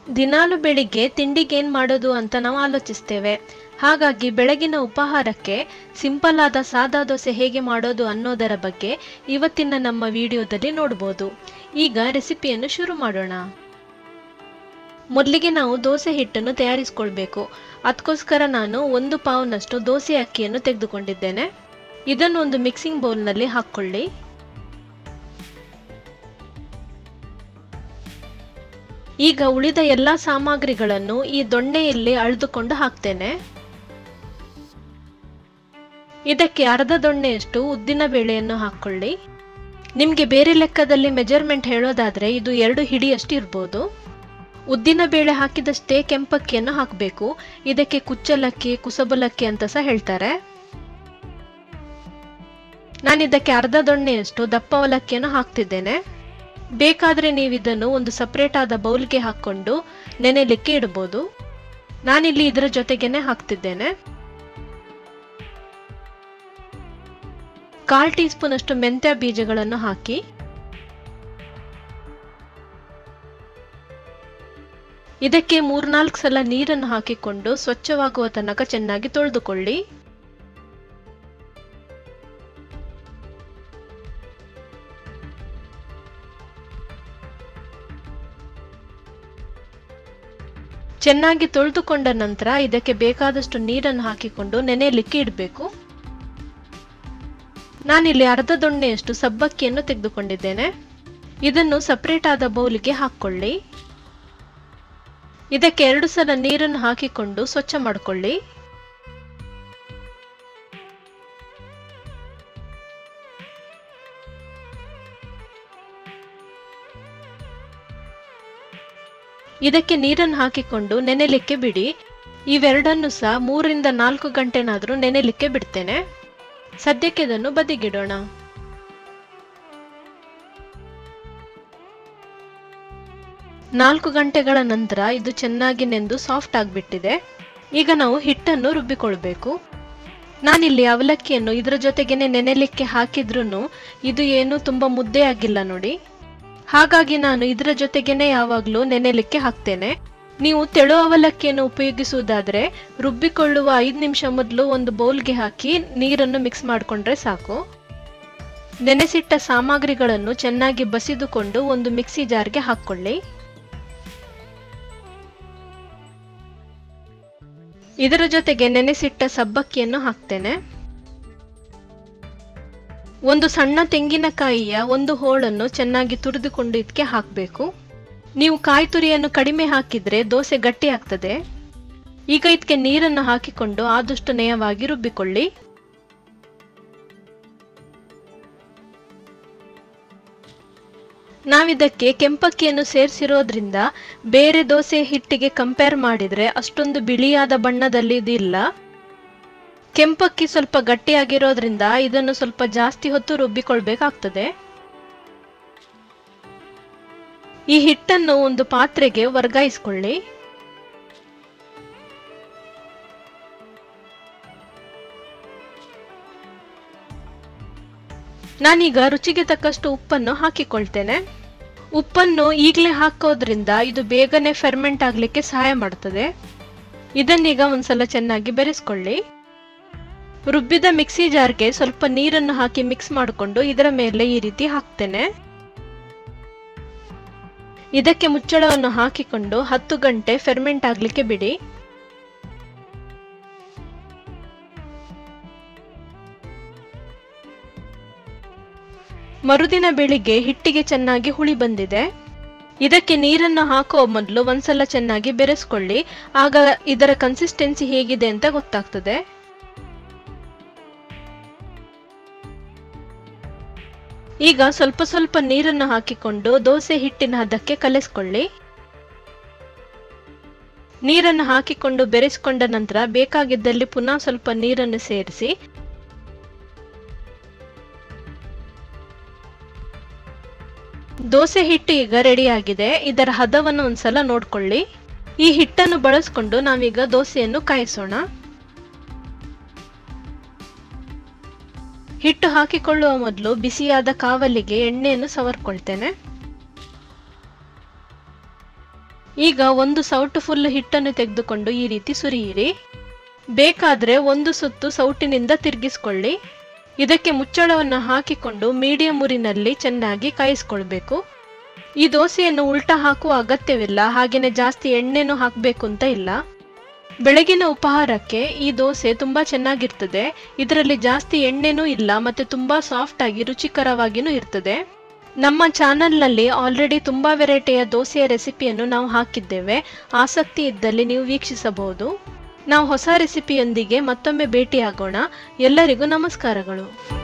ದಿನಾಲು ಬೆಳಿಗ್ಗೆ ತಿಂಡಿಗೇನ್ ಮಾಡೋದು ಅಂತ ನಾವು ಆಲೋಚಿಸ್ತೇವೆ ಹಾಗಾಗಿ ಬೆಳಗಿನ ಉಪಹಾರಕ್ಕೆ ಸಿಂಪಲ್ ಆದ ಸಾದಾ ದೋಸೆ ಹೇಗೆ ಮಾಡೋದು ಅನ್ನೋದರ ಬಗ್ಗೆ ಇವತ್ತಿನ ನಮ್ಮ ವಿಡಿಯೋದಲ್ಲಿ ನೋಡ್ಬೋದು ಈಗ ರೆಸಿಪಿಯನ್ನು ಶುರು ಮಾಡೋಣ ಮೊದಲಿಗೆ ನಾವು ದೋಸೆ ಹಿಟ್ಟನ್ನು ತಯಾರಿಸಿಕೊಳ್ಬೇಕು ಅದಕ್ಕೋಸ್ಕರ ನಾನು ಒಂದು ಪಾವ್ನಷ್ಟು ದೋಸೆ ಅಕ್ಕಿಯನ್ನು ತೆಗೆದುಕೊಂಡಿದ್ದೇನೆ ಇದನ್ನು ಒಂದು ಮಿಕ್ಸಿಂಗ್ ಬೌಲ್ನಲ್ಲಿ ಹಾಕ್ಕೊಳ್ಳಿ ಈಗ ಉಳಿದ ಎಲ್ಲ ಸಾಮಗ್ರಿಗಳನ್ನು ಈ ದೊಣ್ಣೆಯಲ್ಲಿ ಅಳೆದುಕೊಂಡು ಹಾಕ್ತೇನೆ ಇದಕ್ಕೆ ಅರ್ಧ ದೊಣ್ಣೆಯಷ್ಟು ಉದ್ದಿನ ಬೇಳೆಯನ್ನು ಹಾಕ್ಕೊಳ್ಳಿ ನಿಮಗೆ ಬೇರೆ ಲೆಕ್ಕದಲ್ಲಿ ಮೆಜರ್ಮೆಂಟ್ ಹೇಳೋದಾದ್ರೆ ಇದು ಎರಡು ಹಿಡಿಯಷ್ಟು ಇರ್ಬೋದು ಉದ್ದಿನ ಬೇಳೆ ಹಾಕಿದಷ್ಟೇ ಕೆಂಪಕ್ಕಿಯನ್ನು ಹಾಕಬೇಕು ಇದಕ್ಕೆ ಕುಚ್ಚಲಕ್ಕಿ ಕುಸಬಲಕ್ಕಿ ಅಂತ ಸಹ ಹೇಳ್ತಾರೆ ನಾನು ಇದಕ್ಕೆ ಅರ್ಧ ದೊಣ್ಣೆಯಷ್ಟು ದಪ್ಪ ಅವಲಕ್ಕಿಯನ್ನು ಹಾಕ್ತಿದ್ದೇನೆ ಬೇಕಾದರೆ ನೀವು ಇದನ್ನು ಒಂದು ಸಪ್ರೇಟ್ ಆದ ಬೌಲ್ಗೆ ಹಾಕ್ಕೊಂಡು ನೆನೆಲಿಕ್ಕೆ ಇಡ್ಬೋದು ನಾನಿಲ್ಲಿ ಇದರ ಜೊತೆಗೇನೆ ಹಾಕ್ತಿದ್ದೇನೆ ಕಾಲ್ ಟೀ ಸ್ಪೂನ್ ಅಷ್ಟು ಮೆಂತ್ಯ ಬೀಜಗಳನ್ನು ಹಾಕಿ ಇದಕ್ಕೆ ಮೂರ್ನಾಲ್ಕು ಸಲ ನೀರನ್ನು ಹಾಕಿಕೊಂಡು ಸ್ವಚ್ಛವಾಗುವ ತನಕ ಚೆನ್ನಾಗಿ ತೊಳೆದುಕೊಳ್ಳಿ ಚೆನ್ನಾಗಿ ತೊಳೆದುಕೊಂಡ ನಂತರ ಇದಕ್ಕೆ ಬೇಕಾದಷ್ಟು ನೀರನ್ನು ಹಾಕಿಕೊಂಡು ನೆನೆಯಲಿಕ್ಕೆ ಇಡಬೇಕು ನಾನಿಲ್ಲಿ ಅರ್ಧ ದೊಣ್ಣೆಯಷ್ಟು ಸಬ್ಬಕ್ಕಿಯನ್ನು ತೆಗೆದುಕೊಂಡಿದ್ದೇನೆ ಇದನ್ನು ಸಪ್ರೇಟ್ ಆದ ಬೌಲಿಗೆ ಹಾಕ್ಕೊಳ್ಳಿ ಇದಕ್ಕೆ ಎರಡು ಸಲ ನೀರನ್ನು ಹಾಕಿಕೊಂಡು ಸ್ವಚ್ಛ ಮಾಡಿಕೊಳ್ಳಿ ಇದಕ್ಕೆ ನೀರನ್ನು ಹಾಕಿಕೊಂಡು ನೆನೆಲಿಕ್ಕೆ ಬಿಡಿ ಇವೆರಡನ್ನು ಸಹ ಮೂರರಿಂದ ನಾಲ್ಕು ಗಂಟೆನಾದರೂ ನೆನೆಲಿಕ್ಕೆ ಬಿಡ್ತೇನೆ ಸದ್ಯಕ್ಕೆ ಇದನ್ನು ಬದಿಗಿಡೋಣ ನಾಲ್ಕು ಗಂಟೆಗಳ ನಂತರ ಇದು ಚೆನ್ನಾಗಿ ನೆಂದು ಸಾಫ್ಟ್ ಆಗಿಬಿಟ್ಟಿದೆ ಈಗ ನಾವು ಹಿಟ್ಟನ್ನು ರುಬ್ಬಿಕೊಳ್ಬೇಕು ನಾನಿಲ್ಲಿ ಅವಲಕ್ಕಿಯನ್ನು ಇದರ ಜೊತೆಗೇನೆ ನೆನೆಲಿಕ್ಕೆ ಹಾಕಿದ್ರೂ ಇದು ಏನು ತುಂಬ ಮುದ್ದೆ ಆಗಿಲ್ಲ ನೋಡಿ ಹಾಗಾಗಿ ನಾನು ಇದರ ಜೊತೆಗೇನೆ ಯಾವಾಗಲೂ ನೆನೆಲಿಕ್ಕೆ ಹಾಕ್ತೇನೆ ನೀವು ತೆಳು ಅವಲಕ್ಕಿಯನ್ನು ಉಪಯೋಗಿಸುವುದಾದ್ರೆ ರುಬ್ಬಿಕೊಳ್ಳುವ ಐದು ನಿಮಿಷ ಮೊದಲು ಒಂದು ಬೌಲ್ಗೆ ಹಾಕಿ ನೀರನ್ನು ಮಿಕ್ಸ್ ಮಾಡಿಕೊಂಡ್ರೆ ಸಾಕು ನೆನೆಸಿಟ್ಟ ಸಾಮಗ್ರಿಗಳನ್ನು ಚೆನ್ನಾಗಿ ಬಸಿದುಕೊಂಡು ಒಂದು ಮಿಕ್ಸಿ ಜಾರ್ಗೆ ಹಾಕ್ಕೊಳ್ಳಿ ಇದರ ಜೊತೆಗೆ ನೆನೆಸಿಟ್ಟ ಸಬ್ಬಕ್ಕಿಯನ್ನು ಹಾಕ್ತೇನೆ ಒಂದು ಸಣ್ಣ ತೆಂಗಿನಕಾಯಿಯ ಒಂದು ಹೋಳನ್ನು ಚೆನ್ನಾಗಿ ತುರಿದುಕೊಂಡು ಇದಕ್ಕೆ ಹಾಕಬೇಕು ನೀವು ಕಾಯಿ ತುರಿಯನ್ನು ಕಡಿಮೆ ಹಾಕಿದ್ರೆ ದೋಸೆ ಗಟ್ಟಿ ಆಗ್ತದೆ ಈಗ ಇದಕ್ಕೆ ನೀರನ್ನು ಹಾಕಿಕೊಂಡು ಆದಷ್ಟು ನಯವಾಗಿ ರುಬ್ಬಿಕೊಳ್ಳಿ ನಾವಿದಕ್ಕೆ ಕೆಂಪಕ್ಕಿಯನ್ನು ಸೇರಿಸಿರೋದ್ರಿಂದ ಬೇರೆ ದೋಸೆ ಹಿಟ್ಟಿಗೆ ಕಂಪೇರ್ ಮಾಡಿದ್ರೆ ಅಷ್ಟೊಂದು ಬಿಳಿಯಾದ ಬಣ್ಣದಲ್ಲಿ ಇದಿಲ್ಲ ಕೆಂಪಕ್ಕಿ ಸ್ವಲ್ಪ ಗಟ್ಟಿಯಾಗಿರೋದ್ರಿಂದ ಇದನ್ನು ಸ್ವಲ್ಪ ಜಾಸ್ತಿ ಹೊತ್ತು ರುಬ್ಬಿಕೊಳ್ಬೇಕಾಗ್ತದೆ ಈ ಹಿಟ್ಟನ್ನು ಒಂದು ಪಾತ್ರೆಗೆ ವರ್ಗಾಯಿಸ್ಕೊಳ್ಳಿ ನಾನೀಗ ರುಚಿಗೆ ತಕ್ಕಷ್ಟು ಉಪ್ಪನ್ನು ಹಾಕಿಕೊಳ್ತೇನೆ ಉಪ್ಪನ್ನು ಈಗಲೇ ಹಾಕೋದ್ರಿಂದ ಇದು ಬೇಗನೆ ಫೆರ್ಮೆಂಟ್ ಆಗಲಿಕ್ಕೆ ಸಹಾಯ ಮಾಡ್ತದೆ ಇದನ್ನೀಗ ಒಂದ್ಸಲ ಚೆನ್ನಾಗಿ ಬೆರೆಸ್ಕೊಳ್ಳಿ ರುಬ್ಬಿದ ಮಿಕ್ಸಿ ಜಾರ್ಗೆ ಸ್ವಲ್ಪ ನೀರನ್ನು ಹಾಕಿ ಮಿಕ್ಸ್ ಮಾಡಿಕೊಂಡು ಇದರ ಮೇಲೆ ಈ ರೀತಿ ಹಾಕ್ತೇನೆ ಇದಕ್ಕೆ ಮುಚ್ಚಳವನ್ನು ಹಾಕಿಕೊಂಡು ಹತ್ತು ಗಂಟೆ ಫೆರ್ಮೆಂಟ್ ಆಗಲಿಕ್ಕೆ ಬಿಡಿ ಮರುದಿನ ಬೆಳಿಗ್ಗೆ ಹಿಟ್ಟಿಗೆ ಚೆನ್ನಾಗಿ ಹುಳಿ ಬಂದಿದೆ ಇದಕ್ಕೆ ನೀರನ್ನು ಹಾಕುವ ಮೊದಲು ಒಂದ್ಸಲ ಚೆನ್ನಾಗಿ ಬೆರೆಸ್ಕೊಳ್ಳಿ ಆಗ ಇದರ ಕನ್ಸಿಸ್ಟೆನ್ಸಿ ಹೇಗಿದೆ ಅಂತ ಗೊತ್ತಾಗ್ತದೆ ಈಗ ಸ್ವಲ್ಪ ಸ್ವಲ್ಪ ನೀರನ್ನು ಹಾಕಿಕೊಂಡು ದೋಸೆ ಹಿಟ್ಟಿನ ಹದಕ್ಕೆ ಕಲಿಸ್ಕೊಳ್ಳಿ ನೀರನ್ನು ಹಾಕಿಕೊಂಡು ಬೆರೆಸ್ಕೊಂಡ ನಂತರ ಬೇಕಾಗಿದ್ದಲ್ಲಿ ಪುನಃ ಸ್ವಲ್ಪ ನೀರನ್ನು ಸೇರಿಸಿ ದೋಸೆ ಹಿಟ್ಟು ಈಗ ರೆಡಿಯಾಗಿದೆ ಇದರ ಹದವನ್ನು ಒಂದ್ಸಲ ನೋಡ್ಕೊಳ್ಳಿ ಈ ಹಿಟ್ಟನ್ನು ಬಳಸ್ಕೊಂಡು ನಾವೀಗ ದೋಸೆಯನ್ನು ಕಾಯಿಸೋಣ ಹಿಟ್ಟು ಹಾಕಿಕೊಳ್ಳುವ ಮೊದಲು ಬಿಸಿಯಾದ ಕಾವಲಿಗೆ ಎಣ್ಣೆಯನ್ನು ಸವರ್ಕೊಳ್ತೇನೆ ಈಗ ಒಂದು ಸೌಟು ಫುಲ್ ಹಿಟ್ಟನ್ನು ತೆಗೆದುಕೊಂಡು ಈ ರೀತಿ ಸುರಿಯಿರಿ ಬೇಕಾದ್ರೆ ಒಂದು ಸುತ್ತು ಸೌಟಿನಿಂದ ತಿರುಗಿಸ್ಕೊಳ್ಳಿ ಇದಕ್ಕೆ ಮುಚ್ಚಳವನ್ನು ಹಾಕಿಕೊಂಡು ಮೀಡಿಯಂ ಉರಿನಲ್ಲಿ ಚೆನ್ನಾಗಿ ಕಾಯಿಸ್ಕೊಳ್ಬೇಕು ಈ ದೋಸೆಯನ್ನು ಉಲ್ಟಾ ಹಾಕುವ ಅಗತ್ಯವಿಲ್ಲ ಹಾಗೆಯೇ ಜಾಸ್ತಿ ಎಣ್ಣೆನೂ ಹಾಕಬೇಕು ಅಂತ ಇಲ್ಲ ಬೆಳಗಿನ ಉಪಹಾರಕ್ಕೆ ಈ ದೋಸೆ ತುಂಬಾ ಚೆನ್ನಾಗಿರ್ತದೆ ಇದರಲ್ಲಿ ಜಾಸ್ತಿ ಎಣ್ಣೆನೂ ಇಲ್ಲ ಮತ್ತೆ ತುಂಬಾ ಸಾಫ್ಟ್ ಆಗಿ ರುಚಿಕರವಾಗಿನೂ ಇರ್ತದೆ ನಮ್ಮ ಚಾನಲ್ನಲ್ಲಿ ಆಲ್ರೆಡಿ ತುಂಬಾ ವೆರೈಟಿಯ ದೋಸೆಯ ರೆಸಿಪಿಯನ್ನು ನಾವು ಹಾಕಿದ್ದೇವೆ ಆಸಕ್ತಿ ಇದ್ದಲ್ಲಿ ನೀವು ವೀಕ್ಷಿಸಬಹುದು ನಾವು ಹೊಸ ರೆಸಿಪಿಯೊಂದಿಗೆ ಮತ್ತೊಮ್ಮೆ ಭೇಟಿಯಾಗೋಣ ಎಲ್ಲರಿಗೂ ನಮಸ್ಕಾರಗಳು